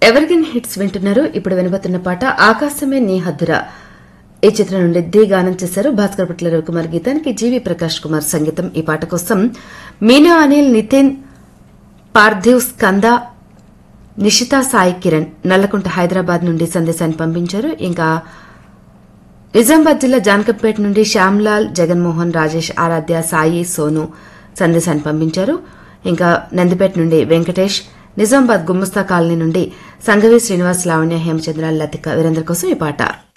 ఎవరిగిన్ hits వింటున్నారు ఇప్పుడు వినబోతున్న పాట ఆకాశమే నీ హద్దురా ఈ చిత్రం నుండి ది గానం చేశారు భాస్కర్ పట్ల రవికుమార్ గీతానికి జీవి ప్రకాష్ కుమార్ సంగీతం ఈ పాట కోసం మీనా అనిల్ నితిన్ పార్థివ్ స్కంద నిషితా సాయి కిరణ్ నల్లకుంట హైదరాబాద్ నుండి సందేశాన్ని పంపించారు ఇంకా నిజామాబాద్ జిల్లా జాన్కంపేట నుండి శ్యామ్లాల్ జగన్మోహన్ రాజేష్ ఆరాధ్య సాయి సోను సందేశాన్ని పంపించారు ఇంకా నందిపేట నుండి వెంకటేష్ నిజామాబాద్ గుమ్మస్తా కాలనీ నుండి సంగవి శ్రీనివాస్ లావణ్య హేమచంద్ర లతిక వీరందరి కోసం ఈ పాట